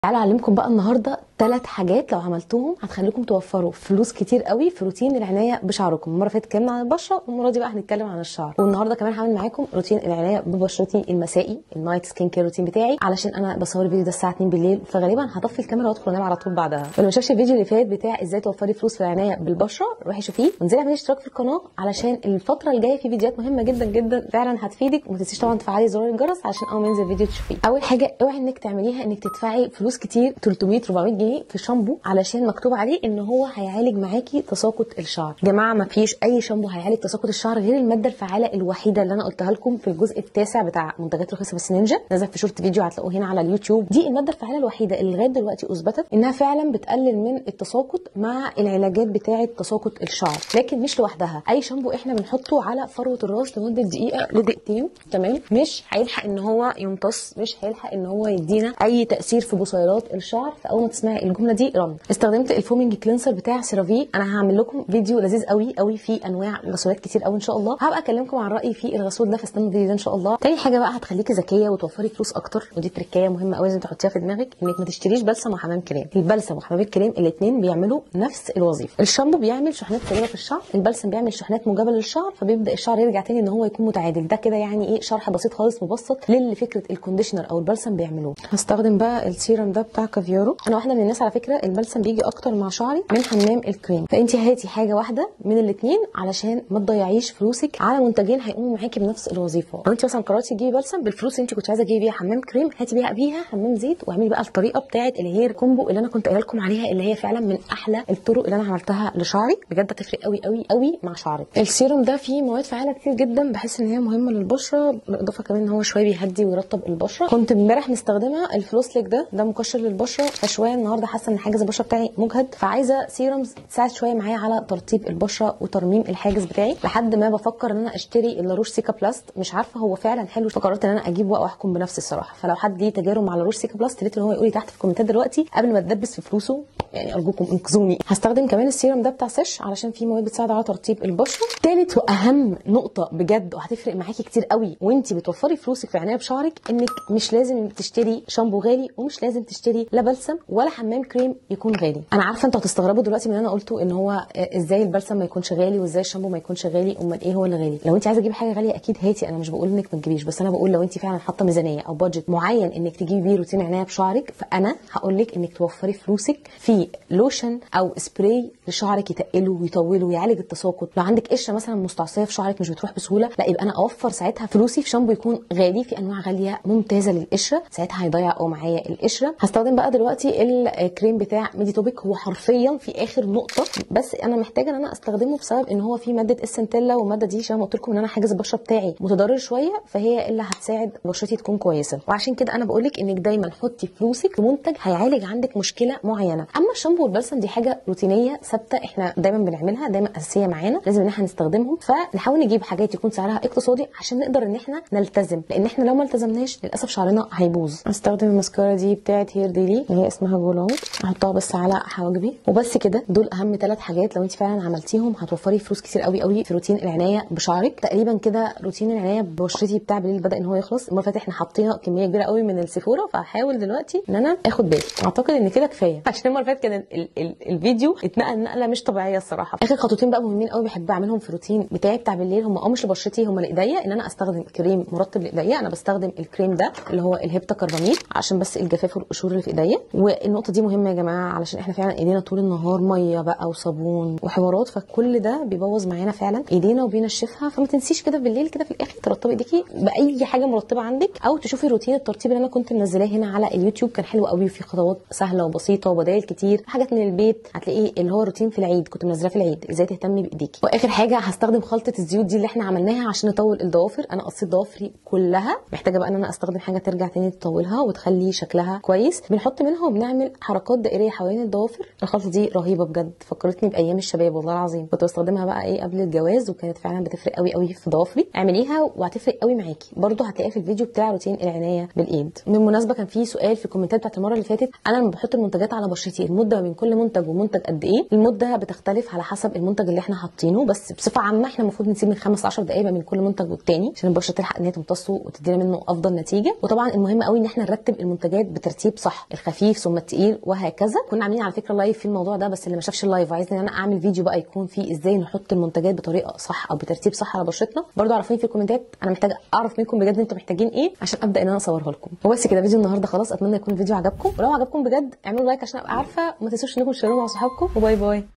تعالوا اعلمكم بقى النهارده ثلاث حاجات لو عملتوهم هتخليكم توفروا فلوس كتير قوي في روتين العنايه بشعركم المره اللي فاتت اتكلمنا عن البشره والمره دي بقى هنتكلم عن الشعر والنهارده كمان هعمل معاكم روتين العنايه ببشرتي المسائي النايت سكين كير روتين بتاعي علشان انا بصور الفيديو ده الساعه 2 بالليل فغالبا هطفي الكاميرا وادخل انام على طول بعدها فلو ما شافش الفيديو اللي فات بتاع ازاي توفري فلوس في العنايه بالبشره روحي شوفيه وانزلي اعملي اشتراك في القناه علشان الفتره الجايه في فيديوهات مهمه جدا جدا فعلا هتفيدك وما تنسيش طبعا تفعلي زرار الجرس عشان اول ما ينزل فيديو تشوفيه اول حاجه اوعي انك تعمليها انك تدفعي فلوس كتير 300 400 جنيه في شامبو علشان مكتوب عليه ان هو هيعالج معاكي تساقط الشعر جماعه ما فيش اي شامبو هيعالج تساقط الشعر غير الماده الفعاله الوحيده اللي انا قلتها لكم في الجزء التاسع بتاع منتجات رخيصه بس نينجا نزل في شورت فيديو هتلاقوه هنا على اليوتيوب دي الماده الفعاله الوحيده اللي لغايه دلوقتي اثبتت انها فعلا بتقلل من التساقط مع العلاجات بتاعه تساقط الشعر لكن مش لوحدها اي شامبو احنا بنحطه على فروه الراس لمده دقيقه لدقيقتين تمام مش هيلحق ان هو يمتص مش هيلحق ان هو يدينا اي تاثير في بصيلات الشعر فاول ما تسمعي الجمله دي رن استخدمت الفومينج كلينسر بتاع سيرافي انا هعمل لكم فيديو لذيذ قوي قوي فيه انواع غسولات كتير قوي ان شاء الله هبقى اكلمكم عن رايي في الغسول ده فاستنوا الفيديو ده ان شاء الله تاني حاجه بقى هتخليكي ذكيه وتوفري فلوس اكتر ودي تركيه مهمه قوي لازم تحطيها في دماغك انك ما تشتريش بلسم وحمام كريم البلسم وحمام الكريم الاثنين بيعملوا نفس الوظيفه الشامبو بيعمل شحنات سريعه في الشعر البلسم بيعمل شحنات موجبه للشعر فبيبدا الشعر يرجع تاني ان هو يكون متعادل ده كده يعني ايه شرح بسيط خالص مبسط للي فكره الكونديشنر او البلسم بيعملوه هستخدم بقى السيرم ده بتاع كافيارو انا واحده من الناس على فكره البلسم بيجي اكتر مع شعري من حمام الكريم فانت هاتي حاجه واحده من الاثنين علشان ما تضيعيش فلوسك على منتجين هيقوموا معاكي بنفس الوظيفه لو انت مثلا قررتي تجيبي بلسم بالفلوس اللي انت كنت عايزه تجيبي بيها حمام كريم هاتي بيها بيها حمام زيت واعملي بقى الطريقه بتاعه الهير كومبو اللي انا كنت قايله لكم عليها اللي هي فعلا من احلى الطرق اللي انا عملتها لشعري بجد هتفرق قوي قوي قوي مع شعرك السيروم ده فيه مواد فعاله كتير جدا بحس ان هي مهمه للبشره بالاضافه كمان ان هو شويه بيهدي ويرطب البشره كنت امبارح مستخدمه الفلوسليك ده ده مقشر للبشره فشويه النهارده حاسه ان حاجز البشره بتاعي مجهد فعايزه سيرومز تساعد شويه معايا على ترطيب البشره وترميم الحاجز بتاعي لحد ما بفكر ان انا اشتري اللاروش سيكا بلاست مش عارفه هو فعلا حلو فقررت ان انا اجيبه واحكم بنفسي الصراحه فلو حد ليه تجارب مع لاروش سيكا بلاست يا ريت ان هو يقول لي تحت في الكومنتات دلوقتي قبل ما تدبس في فلوسه يعني ارجوكم انقذوني هستخدم كمان السيروم ده بتاع سيش علشان فيه مواد بتساعد على ترطيب البشره تالت واهم نقطه بجد وهتفرق معاكي كتير قوي وانت بتوفري فلوسك في عنايه بشعرك انك مش لازم تشتري شامبو غالي ومش لازم تشتري لا بلسم ولا حمام كريم يكون غالي انا عارفه انتوا هتستغربوا دلوقتي من اللي انا قلته ان هو ازاي البلسم ما يكونش غالي وازاي الشامبو ما يكونش غالي امال ايه هو اللي غالي لو انت عايزه تجيبي حاجه غاليه اكيد هاتي انا مش بقول انك ما تجيبيش بس انا بقول لو انت فعلا حاطه ميزانيه او بادجت معين انك تجيبي بيه روتين عنايه بشعرك فانا هقول لك انك توفري فلوسك في لوشن او سبراي لشعرك يتقله ويطوله ويعالج التساقط لو عندك قشره مثلا مستعصيه في شعرك مش بتروح بسهوله لا يبقى انا اوفر ساعتها فلوسي في شامبو يكون غالي في انواع غاليه ممتازه للقشره ساعتها هيضيع او معايا القشره هستخدم بقى دلوقتي الكريم بتاع ميدي توبيك هو حرفيا في اخر نقطه بس انا محتاجه ان انا استخدمه بسبب ان هو فيه ماده السنتيلا والماده دي زي ما قلت لكم ان انا حاجز البشره بتاعي متضرر شويه فهي اللي هتساعد بشرتي تكون كويسه وعشان كده انا بقول لك انك دايما حطي فلوسك في منتج هيعالج عندك مشكله معينه اما الشامبو والبلسم دي حاجه روتينيه ثابته احنا دايما بنعملها دايما اساسيه معانا لازم ان احنا نستخدمهم فنحاول نجيب حاجات يكون سعرها اقتصادي عشان نقدر ان احنا نلتزم لان احنا لو ما التزمناش للاسف شعرنا هيبوظ استخدم الماسكارا دي بتاعه هير ديلي اللي هي اسمها جولونج احطها بس على حواجبي وبس كده دول اهم ثلاث حاجات لو انت فعلا عملتيهم هتوفري فلوس كتير قوي قوي في روتين العنايه بشعرك تقريبا كده روتين العنايه ببشرتي بتاع بالليل بدا ان هو يخلص المره اللي فاتت احنا حاطين كميه كبيره قوي من السيفورا فهحاول دلوقتي ان انا اخد بالي اعتقد ان كده كفايه عشان المره اللي فاتت كان ال ال الفيديو اتنقل نقله مش طبيعيه الصراحه اخر خطوتين بقى مهمين قوي بحب اعملهم في الروتين بتاعي بتاع بالليل هم اه مش لبشرتي هم لايديا ان انا استخدم كريم مرطب لايديا انا بستخدم الكريم ده اللي هو الهيبتا كرباميد عشان بس الجفاف والقشور اللي في ايديا والنقطه دي مهمه يا جماعه علشان احنا فعلا ايدينا طول النهار ميه بقى وصابون وحوارات فكل ده بيبوظ معانا فعلا ايدينا وبينشفها فما تنسيش كده بالليل كده في الاخر ترطبي ايديكي باي حاجه مرطبه عندك او تشوفي روتين الترطيب اللي انا كنت منزلاه هنا على اليوتيوب كان حلو قوي وفيه خطوات سهله وبسيطه وبدائل كتير حاجات من البيت هتلاقيه اللي هو روتين في العيد كنت منزلاه في العيد ازاي تهتمي بايديكي واخر حاجه هستخدم خلطه الزيوت دي اللي احنا عملناها عشان نطول الضوافر انا قصيت ضوافري كلها محتاجه بقى ان انا استخدم حاجه ترجع تاني تطولها وتخلي شكلها كويس بنحط منها وبنعمل حركات دائريه حوالين الضوافر الخلطه دي رهيبه بجد فكرتني بايام الشباب والله العظيم كنت بستخدمها بقى ايه قبل الجواز وكانت فعلا بتفرق قوي قوي في ضوافري اعمليها وهتفرق قوي معاكي برده هتلاقيها في الفيديو بتاع روتين العنايه بالايد بالمناسبه كان في سؤال في الكومنتات بتاعت المره اللي فاتت انا لما بحط المنتجات على بشرتي المده ما بين كل منتج ومنتج قد ايه المده بتختلف على حسب المنتج اللي احنا حاطينه بس بصفه عامه احنا المفروض نسيب من 5 ل 10 دقائق ما بين كل منتج والتاني عشان البشره تلحق ان هي تمتصه وتدينا منه افضل نتيجه وطبعا المهم قوي ان احنا نرتب المنتجات بترتيب صح الخفيف ثم التقيل وهكذا كنا عاملين على فكره لايف في الموضوع ده بس اللي ما شافش اللايف وعايزني ان انا اعمل فيديو بقى يكون فيه ازاي نحط المنتجات بطريقه صح او بترتيب صح على بشرتنا برضو عرفوني في الكومنتات انا محتاجه اعرف منكم بجد انتوا محتاجين ايه عشان ابدا ان انا اصورها لكم وبس كده فيديو النهارده خلاص اتمنى يكون الفيديو عجبكم ولو عجبكم بجد اعملوا لايك عشان ابقى عارفه وما تنسوش انكم تشيروه مع صحابكم وباي باي